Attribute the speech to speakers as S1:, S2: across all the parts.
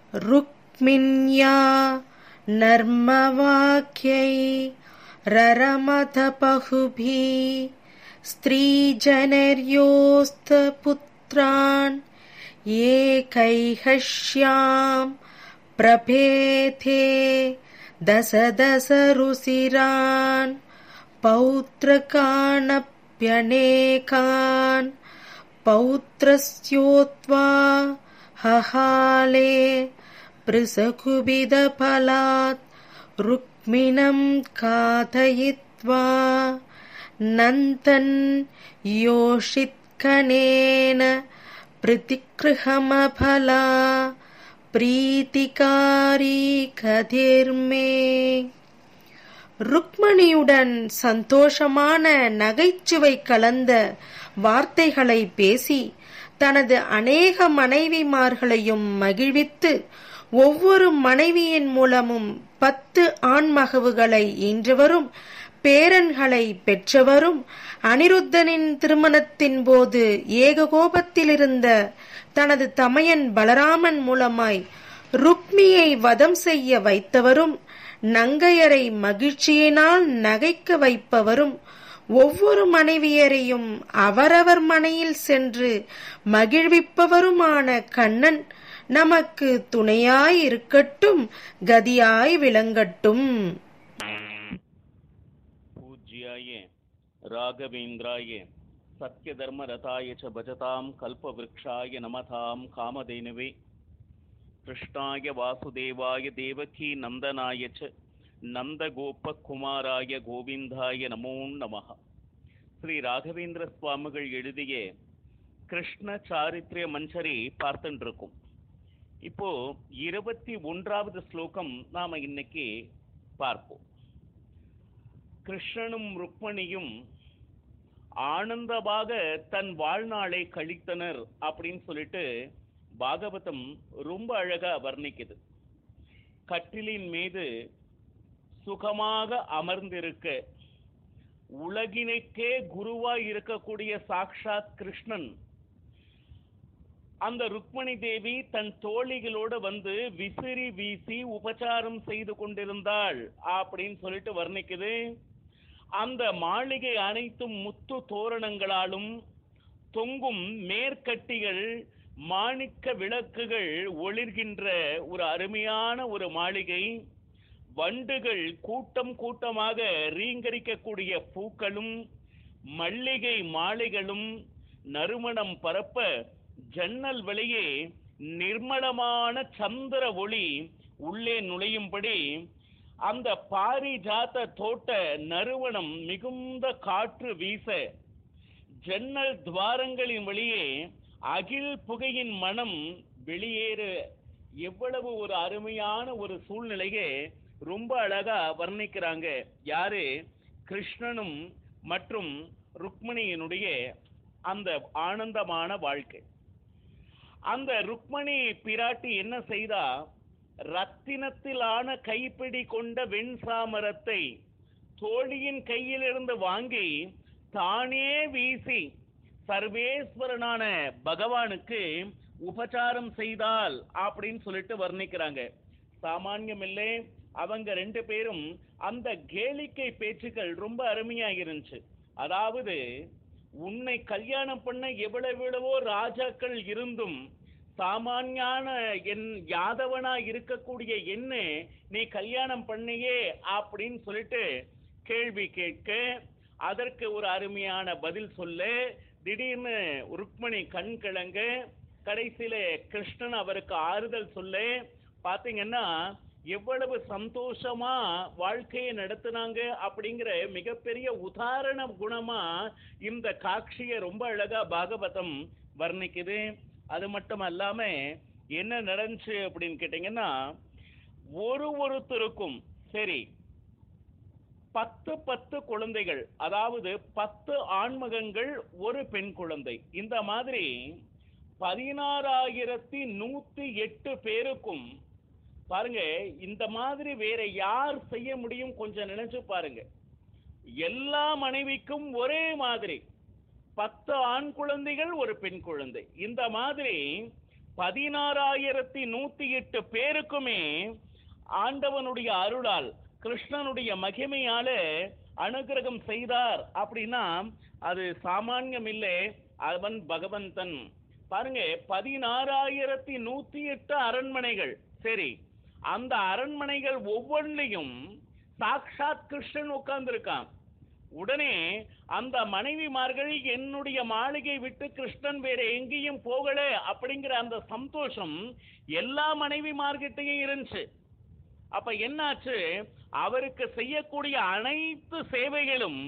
S1: रुक्मिण्या नर्मवाक्यै ररमथपहुभिः स्त्रीजनर्योस्तपुत्रान् एकैहश्याम् प्रपेथे दश दश रुसिरान् पौत्रकानप्यनेकान् पौत्रस्योत्वा हहाले पृसकुबिदफलात् रुक्मिणम् खादयित्वा नन्तन् योषित्कनेन प्रतिगृहमफला பிரீத்திகாரி கதிர்மே ருக்மணியுடன் சந்தோஷமான நகைச்சுவை கலந்த வார்த்தைகளை பேசி தனது அநேக மனைவிமார்களையும் மகிழ்வித்து ஒவ்வொரு மனைவியின் மூலமும் பத்து ஆண்மகவுகளை ஈன்றவரும் பேரன்களை பெற்றவரும் அனிருத்தனின் திருமணத்தின் போது ஏககோபத்திலிருந்த தனது தமையன் பலராமன் மூலமாய் ருக்மியை வதம் செய்ய வைத்தவரும் நங்கையரை மகிழ்ச்சியினால் நகைக்க வைப்பவரும் ஒவ்வொரு மனைவியரையும் அவரவர் மனையில் சென்று மகிழ்விப்பவருமான கண்ணன் நமக்கு துணையாய் இருக்கட்டும் கதியாய் விளங்கட்டும்
S2: पूज्याय राघवेन्द्राय सत्यधर्मरताय च भजतां कल्पवृक्षाय नमतां कामधेनुवे कृष्णाय वासुदेवाय देवकी नन्दनाय च நந்தகோபகுமாராய கோவிந்தாய நமோ நமः ஸ்ரீ ராகவேந்திர சுவாமிகள் எழுதிய கிருஷ்ண சாரித்ரிய மஞ்சரி பார்த்துட்டு இருக்கோம் இப்போ இருபத்தி ஒன்றாவது ஸ்லோகம் நாம இன்னைக்கு பார்ப்போம் கிருஷ்ணனும் ருக்மணியும் ஆனந்தமாக தன் வாழ்நாளை கழித்தனர் அப்படின்னு சொல்லிட்டு பாகவதம் ரொம்ப அழகா வர்ணிக்குது கட்டிலின் மீது சுகமாக அமர்ந்திருக்க உலகினைக்கே குருவாய் இருக்கக்கூடிய சாக்ஷாத் கிருஷ்ணன் அந்த ருக்மணி தேவி தன் தோழிகளோட வந்து விசிறி வீசி உபச்சாரம் செய்து கொண்டிருந்தாள் அப்படின்னு சொல்லிட்டு வர்ணிக்குது அந்த மாளிகை அனைத்தும் முத்து தோரணங்களாலும் தொங்கும் மேற்கட்டிகள் மாணிக்க விளக்குகள் ஒளிர்கின்ற ஒரு அருமையான ஒரு மாளிகை வண்டுகள் கூட்டம் கூட்டமாக ரீங்கரிக்கக்கூடிய பூக்களும் மல்லிகை மாலைகளும் நறுமணம் பரப்ப ஜன்னல் வெளியே நிர்மலமான சந்திர ஒளி உள்ளே நுழையும்படி அந்த பாரிஜாத தோட்ட நறுவனம் மிகுந்த காற்று வீச ஜன்னல் துவாரங்களின் வழியே அகில் புகையின் மனம் வெளியேற எவ்வளவு ஒரு அருமையான ஒரு சூழ்நிலையை ரொம்ப அழகா வர்ணிக்கிறாங்க யாரு கிருஷ்ணனும் மற்றும் ருக்மணியினுடைய அந்த ஆனந்தமான வாழ்க்கை அந்த ருக்மணி பிராட்டி என்ன செய்தா ரத்தினத்திலான கைப்பிடி கொண்ட வெண்சாமரத்தை தோழியின் கையிலிருந்து வாங்கி தானே வீசி சர்வேஸ்வரனான பகவானுக்கு உபச்சாரம் செய்தால் அப்படின்னு சொல்லிட்டு வர்ணிக்கிறாங்க சாமானியம் இல்லை அவங்க ரெண்டு பேரும் அந்த கேளிக்கை பேச்சுக்கள் ரொம்ப அருமையா இருந்துச்சு அதாவது உன்னை கல்யாணம் பண்ண எவ்வளவு எவ்வளவோ ராஜாக்கள் இருந்தும் சாமானியான என் யாதவனா இருக்கக்கூடிய என்ன நீ கல்யாணம் பண்ணியே அப்படின்னு சொல்லிட்டு கேள்வி கேட்க அதற்கு ஒரு அருமையான பதில் சொல்ல திடீர்னு ருக்மணி கண் கிழங்க கடைசியில கிருஷ்ணன் அவருக்கு ஆறுதல் சொல்ல பாத்தீங்கன்னா எவ்வளவு சந்தோஷமா வாழ்க்கையை நடத்துனாங்க அப்படிங்கிற மிகப்பெரிய உதாரண குணமா இந்த காட்சியை ரொம்ப அழகா பாகவதம் வர்ணிக்குது அது மட்டும் அல்லாம என்ன நடந்துச்சு அப்படின்னு கேட்டீங்கன்னா ஒரு ஒருத்தருக்கும் சரி பத்து பத்து குழந்தைகள் அதாவது பத்து ஆண்மகன்கள் ஒரு பெண் குழந்தை இந்த மாதிரி பதினாறாயிரத்தி நூத்தி எட்டு பேருக்கும் பாருங்க இந்த மாதிரி வேற யார் செய்ய முடியும் கொஞ்சம் நினைச்சு பாருங்க எல்லா மனைவிக்கும் ஒரே மாதிரி பத்து ஆண் குழந்தைகள் ஒரு பெண் குழந்தை இந்த மாதிரி பதினாறாயிரத்தி நூத்தி எட்டு பேருக்குமே ஆண்டவனுடைய அருளால் கிருஷ்ணனுடைய மகிமையால அனுகிரகம் செய்தார் அப்படின்னா அது சாமானியம் இல்லை அவன் பகவந்தன் பாருங்க பதினாறாயிரத்தி நூத்தி எட்டு அரண்மனைகள் சரி அந்த அரண்மனைகள் ஒவ்வொன்றிலையும் சாக்ஷாத் கிருஷ்ணன் உட்கார்ந்திருக்கான் உடனே அந்த மனைவிமார்கள் என்னுடைய மாளிகை விட்டு கிருஷ்ணன் வேற எங்கேயும் போகல அப்படிங்கிற அந்த சந்தோஷம் எல்லா மனைவிமார்கிட்டையும் இருந்துச்சு அப்ப என்னாச்சு அவருக்கு செய்யக்கூடிய அனைத்து சேவைகளும்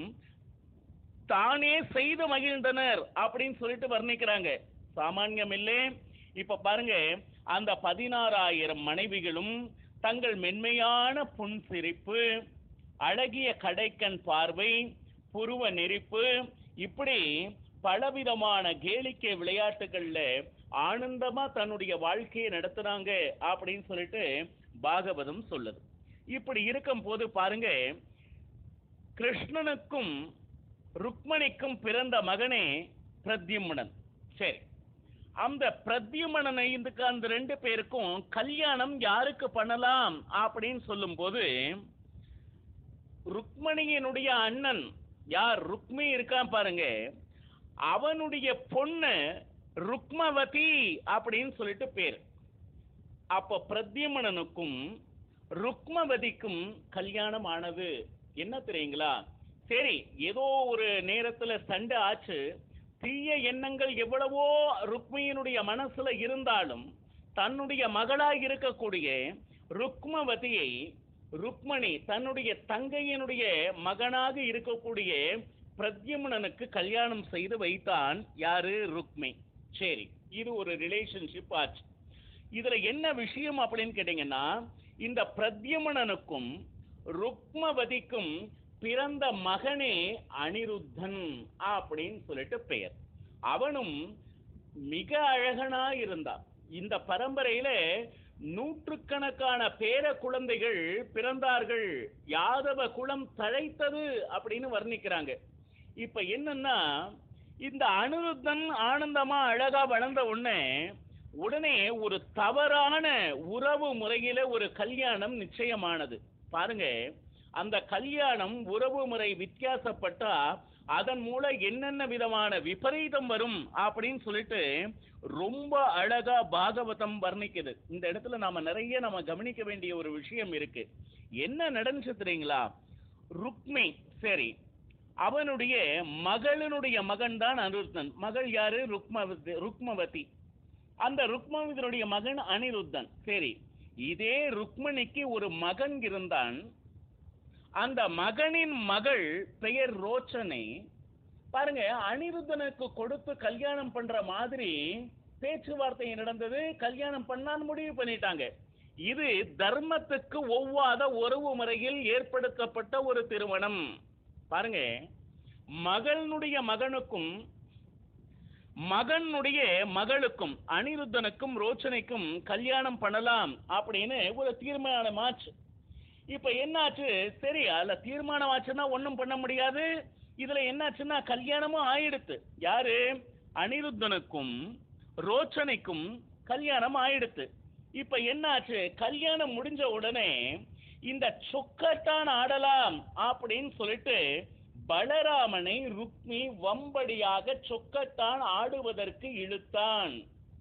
S2: தானே செய்து மகிழ்ந்தனர் அப்படின்னு சொல்லிட்டு வர்ணிக்கிறாங்க சாமானியம் இல்லை இப்ப பாருங்க அந்த பதினாறாயிரம் மனைவிகளும் தங்கள் மென்மையான புன்சிரிப்பு அழகிய கடைக்கண் பார்வை புருவ நெறிப்பு இப்படி பலவிதமான கேளிக்கை விளையாட்டுகள்ல ஆனந்தமா தன்னுடைய வாழ்க்கையை நடத்துனாங்க அப்படின்னு சொல்லிட்டு பாகவதம் சொல்லுது இப்படி இருக்கும் போது பாருங்க கிருஷ்ணனுக்கும் ருக்மணிக்கும் பிறந்த மகனே பிரத்யும்னன் சரி அந்த பிரத்யுமணனை இதுக்கு அந்த ரெண்டு பேருக்கும் கல்யாணம் யாருக்கு பண்ணலாம் அப்படின்னு சொல்லும்போது ருக்மணியினுடைய அண்ணன் யார் ருக்மி இருக்கான் பாருங்க அவனுடைய பொண்ணு ருக்மவதி அப்படின்னு சொல்லிட்டு பேர் அப்ப பிரத்யுமணனுக்கும் ருக்மவதிக்கும் கல்யாணம் ஆனது என்ன தெரியுங்களா சரி ஏதோ ஒரு நேரத்துல சண்டை ஆச்சு தீய எண்ணங்கள் எவ்வளவோ ருக்மியினுடைய மனசுல இருந்தாலும் தன்னுடைய மகளாய் இருக்கக்கூடிய ருக்மவதியை ருக்மணி தன்னுடைய தங்கையினுடைய மகனாக இருக்கக்கூடிய பிரத்யும்னனுக்கு கல்யாணம் செய்து வைத்தான் யாரு ருக்மி சரி இது ஒரு ரிலேஷன்ஷிப் ஆச்சு இதுல என்ன விஷயம் அப்படின்னு கேட்டீங்கன்னா இந்த பிரத்யுமணனுக்கும் ருக்மவதிக்கும் பிறந்த மகனே அனிருத்தன் அப்படின்னு சொல்லிட்டு பெயர் அவனும் மிக அழகனா இருந்தான் இந்த பரம்பரையில நூற்றுக்கணக்கான பேர குழந்தைகள் பிறந்தார்கள் யாதவ குலம் தழைத்தது அப்படின்னு வர்ணிக்கிறாங்க இப்ப என்னன்னா இந்த அனிருத்தன் ஆனந்தமா அழகா வளர்ந்த உடனே உடனே ஒரு தவறான உறவு முறையில ஒரு கல்யாணம் நிச்சயமானது பாருங்க அந்த கல்யாணம் உறவு முறை வித்தியாசப்பட்டா அதன் மூலம் என்னென்ன விதமான விபரீதம் வரும் அப்படின்னு சொல்லிட்டு ரொம்ப அழகா பாகவதம் வர்ணிக்குது இந்த இடத்துல நாம நிறைய நம்ம கவனிக்க வேண்டிய ஒரு விஷயம் இருக்கு என்ன நடந்துச்சு தெரியுங்களா ருக்மி சரி அவனுடைய மகளினுடைய மகன் தான் அனிருத்தன் மகள் யாரு ருக்மவதி ருக்மவதி அந்த ருக்மவதியினுடைய மகன் அனிருத்தன் சரி இதே ருக்மணிக்கு ஒரு மகன் இருந்தான் அந்த மகனின் மகள் பெயர் ரோச்சனை பாருங்க அனிருத்தனுக்கு கொடுத்து கல்யாணம் பண்ற மாதிரி பேச்சுவார்த்தை நடந்தது கல்யாணம் பண்ணான்னு முடிவு பண்ணிட்டாங்க இது தர்மத்துக்கு ஒவ்வாத உறவு முறையில் ஏற்படுத்தப்பட்ட ஒரு திருமணம் பாருங்க மகனுடைய மகனுக்கும் மகனுடைய மகளுக்கும் அனிருத்தனுக்கும் ரோச்சனைக்கும் கல்யாணம் பண்ணலாம் அப்படின்னு ஒரு தீர்மானமாச்சு இப்ப என்னாச்சு சரி அதுல தீர்மானம் ஆச்சுன்னா ஒண்ணும் பண்ண முடியாது இதுல என்னாச்சுன்னா கல்யாணமும் ஆயிடுத்து யாரு அனிருத்தனுக்கும் ரோச்சனைக்கும் கல்யாணம் ஆயிடுத்து இப்ப என்னாச்சு கல்யாணம் முடிஞ்ச உடனே இந்த சொக்கட்டான் ஆடலாம் அப்படின்னு சொல்லிட்டு பலராமனை ருக்மி வம்படியாக சொக்கட்டான் ஆடுவதற்கு இழுத்தான்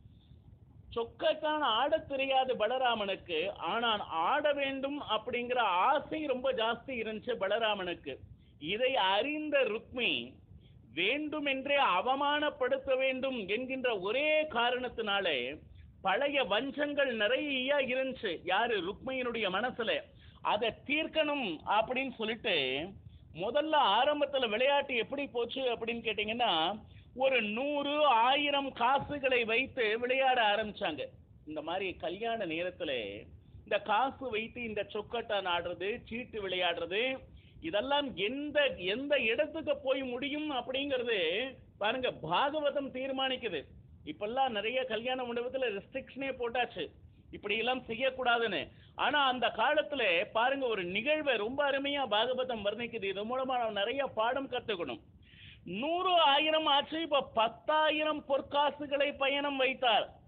S2: சொக்கத்தான் ஆடத் தெரியாது பலராமனுக்கு ஆனால் ஆட வேண்டும் அப்படிங்கிற ஆசை ரொம்ப ஜாஸ்தி இருந்துச்சு பலராமனுக்கு இதை அறிந்த ருக்மி வேண்டுமென்றே அவமானப்படுத்த வேண்டும் என்கின்ற ஒரே காரணத்தினாலே பழைய வஞ்சங்கள் நிறைய இருந்துச்சு யாரு ருக்மியினுடைய மனசுல அதை தீர்க்கணும் அப்படின்னு சொல்லிட்டு முதல்ல ஆரம்பத்துல விளையாட்டு எப்படி போச்சு அப்படின்னு கேட்டீங்கன்னா ஒரு நூறு ஆயிரம் காசுகளை வைத்து விளையாட ஆரம்பிச்சாங்க இந்த மாதிரி கல்யாண நேரத்துல இந்த காசு வைத்து இந்த சொக்கட்டான் ஆடுறது சீட்டு விளையாடுறது இதெல்லாம் எந்த எந்த இடத்துக்கு போய் முடியும் அப்படிங்கிறது பாருங்க பாகவதம் தீர்மானிக்குது இப்பெல்லாம் நிறைய கல்யாண மண்டபத்துல ரெஸ்ட்ரிக்ஷனே போட்டாச்சு இப்படி எல்லாம் செய்யக்கூடாதுன்னு ஆனா அந்த காலத்துல பாருங்க ஒரு நிகழ்வை ரொம்ப அருமையா பாகவதம் வர்ணிக்குது இது மூலமா நம்ம நிறைய பாடம் கத்துக்கணும் நூறு ஆயிரம் ஆச்சு இப்ப பத்தாயிரம் பொற்காசுகளை பயணம் வைத்தார்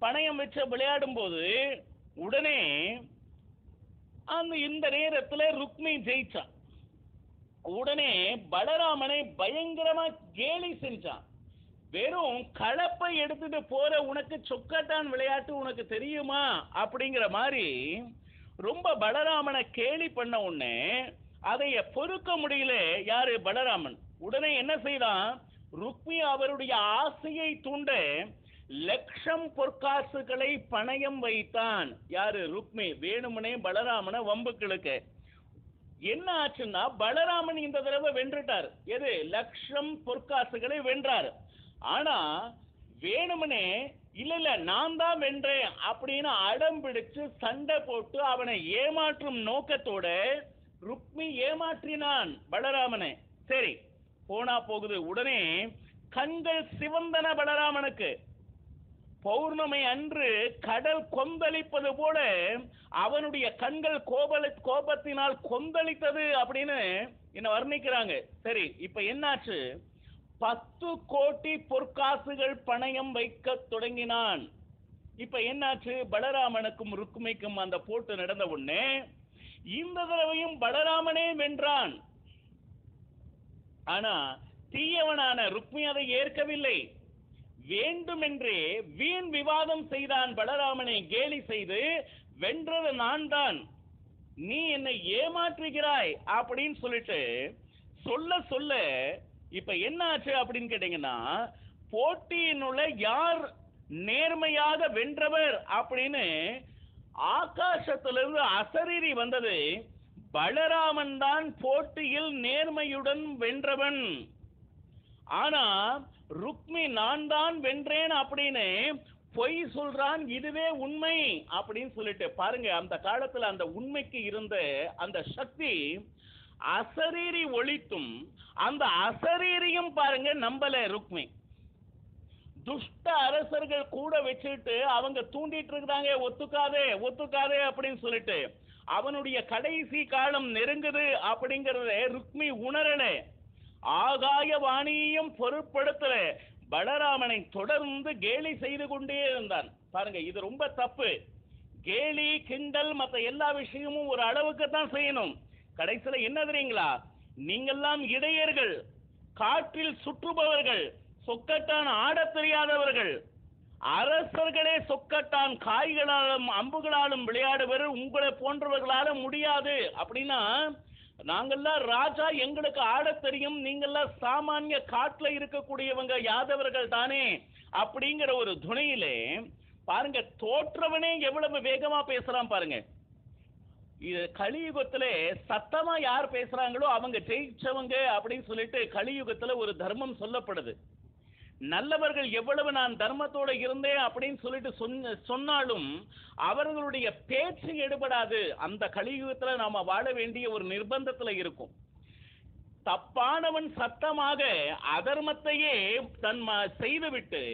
S2: பணயம் வச்சு விளையாடும் போது உடனே அந்த இந்த நேரத்துல ருக்மி ஜெயிச்சான் உடனே பலராமனை பயங்கரமா கேலி செஞ்சான் வெறும் கலப்பை எடுத்துட்டு போற உனக்கு சொக்கட்டான் விளையாட்டு உனக்கு தெரியுமா அப்படிங்கிற மாதிரி ரொம்ப பலராமனை கேலி பண்ண உடனே அதைய பொறுக்க முடியல யாரு பலராமன் உடனே என்ன செய்தான் ருக்மி அவருடைய ஆசையை தூண்ட லட்சம் பொற்காசுகளை பணயம் வைத்தான் யாரு ருக்மி வேணுமனே பலராமனை வம்புக்கிழுக்க என்ன ஆச்சுன்னா பலராமன் இந்த தடவை வென்றுட்டார் எது லட்சம் பொற்காசுகளை வென்றார் ஆனா வேணுமனே இல்ல இல்ல நான் தான் வென்றேன் அப்படின்னு அடம் பிடிச்சு சண்டை போட்டு அவனை ஏமாற்றும் நோக்கத்தோட ருக்மி ஏமாற்றினான் பலராமனை சரி போனா போகுது உடனே கண்கள் சிவந்தன பலராமனுக்கு பௌர்ணமி அன்று கடல் கொந்தளிப்பது போல அவனுடைய கண்கள் கோபல கோபத்தினால் கொந்தளித்தது அப்படின்னு என்ன வர்ணிக்கிறாங்க சரி இப்ப என்னாச்சு பத்து கோடி பொற்காசுகள் பணயம் வைக்க தொடங்கினான் இப்ப என்னாச்சு பலராமனுக்கும் ருக்குமைக்கும் அந்த போட்டு நடந்த உடனே இந்த தடவையும் பலராமனே வென்றான் ஆனா தீயவனான ருக்மி அதை ஏற்கவில்லை வேண்டுமென்றே வீண் விவாதம் செய்தான் பலராமனை கேலி செய்து வென்றது நான் தான் நீ என்னை ஏமாற்றுகிறாய் அப்படின்னு சொல்லிட்டு சொல்ல சொல்ல இப்ப என்ன ஆச்சு அப்படின்னு கேட்டீங்கன்னா போட்டியினுள்ள யார் நேர்மையாக வென்றவர் அப்படின்னு ஆகாசத்திலிருந்து அசரீரி வந்தது பலராமன் தான் போட்டியில் நேர்மையுடன் வென்றவன் ஆனா ருக்மி நான் தான் வென்றேன் அப்படின்னு பொய் சொல்றான் இதுவே உண்மை அப்படின்னு சொல்லிட்டு பாருங்க அந்த காலத்துல அந்த உண்மைக்கு இருந்த அந்த சக்தி அசரீரி ஒழித்தும் அந்த அசரீரியும் பாருங்க நம்பல ருக்மி துஷ்ட அரசர்கள் கூட வச்சுட்டு அவங்க தூண்டிட்டு இருக்கிறாங்க ஒத்துக்காதே ஒத்துக்காதே அப்படின்னு சொல்லிட்டு அவனுடைய கடைசி காலம் நெருங்குது அப்படிங்கறத ருக்மி உணரல ஆகாய வாணியையும் பொருட்படுத்தல பலராமனை தொடர்ந்து கேலி செய்து கொண்டே இருந்தான் பாருங்க இது ரொம்ப தப்பு கேலி கிண்டல் மத்த எல்லா விஷயமும் ஒரு அளவுக்கு தான் செய்யணும் கடைசியில என்ன தெரியுங்களா நீங்கெல்லாம் இடையர்கள் காற்றில் சுற்றுபவர்கள் சொக்கட்டான் ஆடத் தெரியாதவர்கள் அரசர்களே சொக்கட்டான் காய்களாலும் அம்புகளாலும் விளையாடுவர் உங்களை போன்றவர்களால முடியாது அப்படின்னா நாங்கெல்லாம் ராஜா எங்களுக்கு ஆடத் தெரியும் நீங்கெல்லாம் சாமானிய காட்டுல இருக்கக்கூடியவங்க யாதவர்கள் தானே அப்படிங்கிற ஒரு துணையிலே பாருங்க தோற்றவனே எவ்வளவு வேகமா பேசுறான் பாருங்க இது கலியுகத்துல சத்தமா யார் பேசுறாங்களோ அவங்க ஜெயிச்சவங்க அப்படின்னு சொல்லிட்டு கலியுகத்துல ஒரு தர்மம் சொல்லப்படுது நல்லவர்கள் எவ்வளவு நான் தர்மத்தோட இருந்தேன் அப்படின்னு சொல்லிட்டு சொன்ன சொன்னாலும் அவர்களுடைய பேச்சு எடுபடாது அந்த கலியுகத்துல நாம வாழ வேண்டிய ஒரு நிர்பந்தத்துல இருக்கும் தப்பானவன் சத்தமாக அதர்மத்தையே தன் ம- செய்துவிட்டு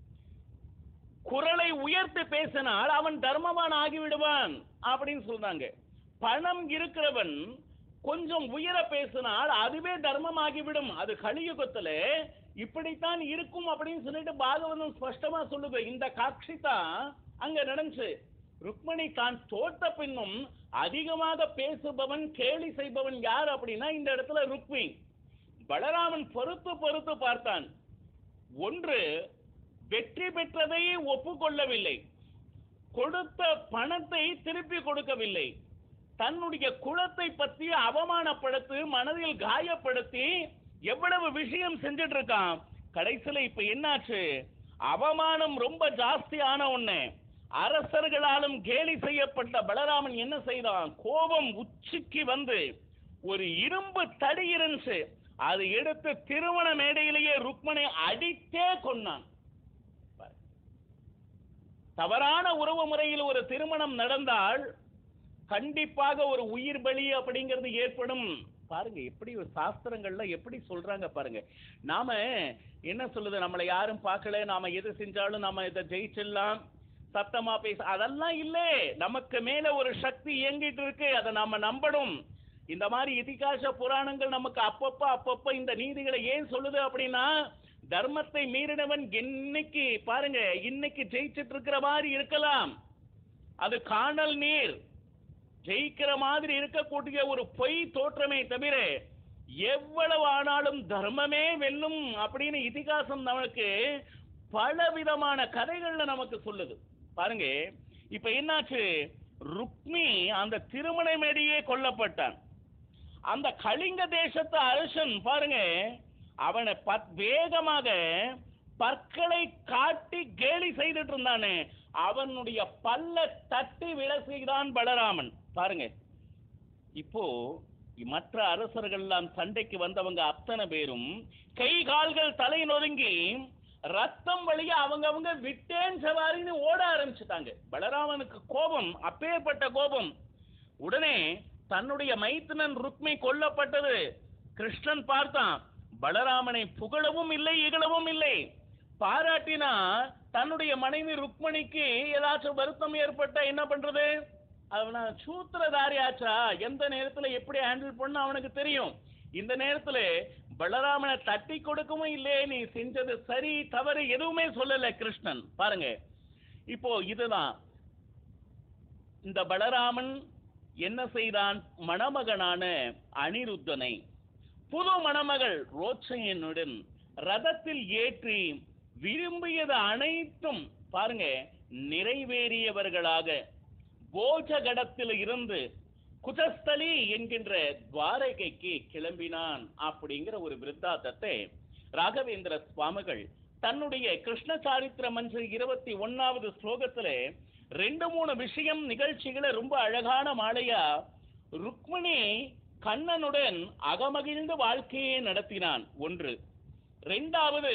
S2: குரலை உயர்த்தி பேசினால் அவன் தர்மவான் ஆகிவிடுவான் அப்படின்னு சொல்றாங்க பணம் இருக்கிறவன் கொஞ்சம் உயர பேசினால் அதுவே தர்மமாகிவிடும் அது கலியுகத்துல இப்படித்தான் இருக்கும் அப்படின்னு சொல்லிட்டு பாகவதம் ஸ்பஷ்டமா சொல்லுது இந்த காட்சி தான் அங்க நடந்துச்சு ருக்மணி தான் தோட்ட பின்னும் அதிகமாக பேசுபவன் கேலி செய்பவன் யார் அப்படின்னா இந்த இடத்துல ருக்மி பலராமன் பொறுத்து பொறுத்து பார்த்தான் ஒன்று வெற்றி பெற்றதை ஒப்புக்கொள்ளவில்லை கொடுத்த பணத்தை திருப்பி கொடுக்கவில்லை தன்னுடைய குலத்தை பற்றி அவமானப்படுத்தி மனதில் காயப்படுத்தி எவ்வளவு விஷயம் செஞ்சுட்டு இருக்கான் கடைசியில இப்ப என்னாச்சு அவமானம் ரொம்ப ஜாஸ்தி ஆன உடனே அரசர்களாலும் கேலி செய்யப்பட்ட பலராமன் என்ன செய்தான் கோபம் உச்சிக்கு வந்து ஒரு இரும்பு தடி இருந்துச்சு அதை எடுத்து திருமண மேடையிலேயே ருக்மனை அடித்தே கொன்னான் தவறான உறவு முறையில் ஒரு திருமணம் நடந்தால் கண்டிப்பாக ஒரு உயிர் பலி அப்படிங்கிறது ஏற்படும் பாருங்க எப்படி ஒரு சாஸ்திரங்கள்ல எப்படி சொல்றாங்க பாருங்க நாம என்ன சொல்லுது நம்மளை யாரும் பார்க்கல நாம எது செஞ்சாலும் நாம இதை ஜெயிச்சிடலாம் சத்தமா பேச அதெல்லாம் இல்லே நமக்கு மேல ஒரு சக்தி இயங்கிட்டு இருக்கு அதை நாம நம்பணும் இந்த மாதிரி இதிகாச புராணங்கள் நமக்கு அப்பப்ப அப்பப்ப இந்த நீதிகளை ஏன் சொல்லுது அப்படின்னா தர்மத்தை மீறினவன் இன்னைக்கு பாருங்க இன்னைக்கு ஜெயிச்சிட்டு இருக்கிற மாதிரி இருக்கலாம் அது காணல் நீர் ஜெயிக்கிற மாதிரி இருக்கக்கூடிய ஒரு பொய் தோற்றமே தவிர எவ்வளவு ஆனாலும் தர்மமே வெல்லும் அப்படின்னு இதிகாசம் நமக்கு பல விதமான கதைகள்ல நமக்கு சொல்லுது பாருங்க இப்ப என்னாச்சு ருக்மி அந்த திருமண மேடையே கொல்லப்பட்டான் அந்த கலிங்க தேசத்து அரசன் பாருங்க அவனை பத் வேகமாக பற்களை காட்டி கேலி செய்துட்டு இருந்தானே அவனுடைய பல்ல தட்டி விழ செய்தான் பலராமன் பாருங்க இப்போ மற்ற அரசர்கள் எல்லாம் சண்டைக்கு வந்தவங்க அத்தனை பேரும் கை கால்கள் தலை நொறுங்கி ரத்தம் வழியா அவங்கவங்க விட்டேன் சவாரின்னு ஓட ஆரம்பிச்சுட்டாங்க பலராமனுக்கு கோபம் அப்பேற்பட்ட கோபம் உடனே தன்னுடைய மைத்துனன் ருக்மி கொல்லப்பட்டது கிருஷ்ணன் பார்த்தான் பலராமனை புகழவும் இல்லை இகழவும் இல்லை பாராட்டினா தன்னுடைய மனைவி ருக்மணிக்கு ஏதாச்சும் வருத்தம் ஏற்பட்டா என்ன பண்றது அவன சூத்திரதாரி ஆச்சா எந்த நேரத்துல எப்படி ஹேண்டில் பண்ண அவனுக்கு தெரியும் இந்த நேரத்துல பலராமனை தட்டி கொடுக்கவும் இல்லையே நீ செஞ்சது சரி தவறு எதுவுமே சொல்லல கிருஷ்ணன் பாருங்க இப்போ இதுதான் இந்த பலராமன் என்ன செய்தான் மணமகனான அனிருத்தனை புது மணமகள் ரோச்சையனுடன் ரதத்தில் ஏற்றி விரும்பியது அனைத்தும் பாருங்க நிறைவேறியவர்களாக போஜகடத்தில் இருந்து குஜஸ்தலி என்கின்ற துவாரகைக்கு கிளம்பினான் அப்படிங்கிற ஒரு விருத்தாந்தத்தை ராகவேந்திர சுவாமிகள் தன்னுடைய கிருஷ்ண சாரித்திர மஞ்சள் இருபத்தி ஒன்னாவது ஸ்லோகத்துல ரெண்டு மூணு விஷயம் நிகழ்ச்சிகளை ரொம்ப அழகான மாலையா ருக்மிணி கண்ணனுடன் அகமகிழ்ந்து வாழ்க்கையை நடத்தினான் ஒன்று ரெண்டாவது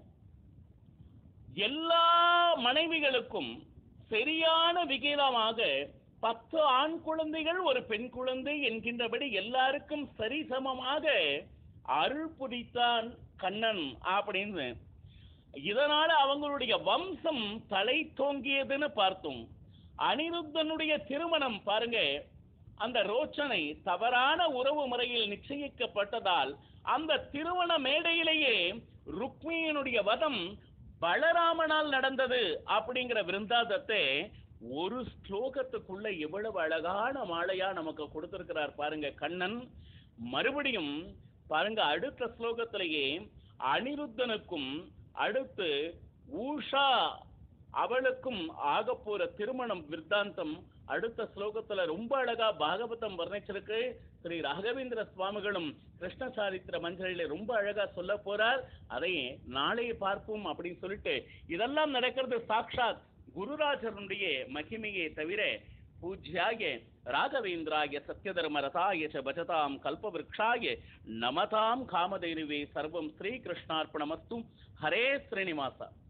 S2: எல்லா மனைவிகளுக்கும் சரியான விகிதமாக பத்து ஆண் குழந்தைகள் ஒரு பெண் குழந்தை என்கின்றபடி எல்லாருக்கும் சரிசமமாக அருள் புரித்தான் கண்ணன் அப்படின்னு இதனால அவங்களுடைய வம்சம் தலை தோங்கியதுன்னு பார்த்தோம் அனிருத்தனுடைய திருமணம் பாருங்க அந்த ரோச்சனை தவறான உறவு முறையில் நிச்சயிக்கப்பட்டதால் அந்த திருமண மேடையிலேயே ருக்மியினுடைய வதம் பலராமனால் நடந்தது அப்படிங்கிற விருந்தாந்தத்தை ஒரு ஸ்லோகத்துக்குள்ள எவ்வளவு அழகான மாலையா நமக்கு கொடுத்திருக்கிறார் பாருங்க கண்ணன் மறுபடியும் பாருங்க அடுத்த ஸ்லோகத்திலேயே அனிருத்தனுக்கும் அடுத்து ஊஷா அவளுக்கும் ஆகப் போற திருமணம் விருத்தாந்தம் அடுத்த ஸ்லோகத்துல ரொம்ப அழகா பாகவதம் வர்ணிச்சிருக்கு ஸ்ரீ ராகவேந்திர சுவாமிகளும் கிருஷ்ண சாரித்திர மஞ்சளில ரொம்ப அழகா சொல்ல போறார் அதை நாளை பார்ப்போம் அப்படின்னு சொல்லிட்டு இதெல்லாம் நடக்கிறது சாக்ஷாத் குருராஜனுடைய மகிமையை தவிர பூஜ்யாய ராகவேந்திராய சத்யதர்ம ரதாய ச பஜதாம் கல்பவருக்ஷாய நமதாம் காமதேனுவே சர்வம் ஸ்ரீகிருஷ்ணார்ப்பணமஸ்து ஹரே ஸ்ரீனிவாசா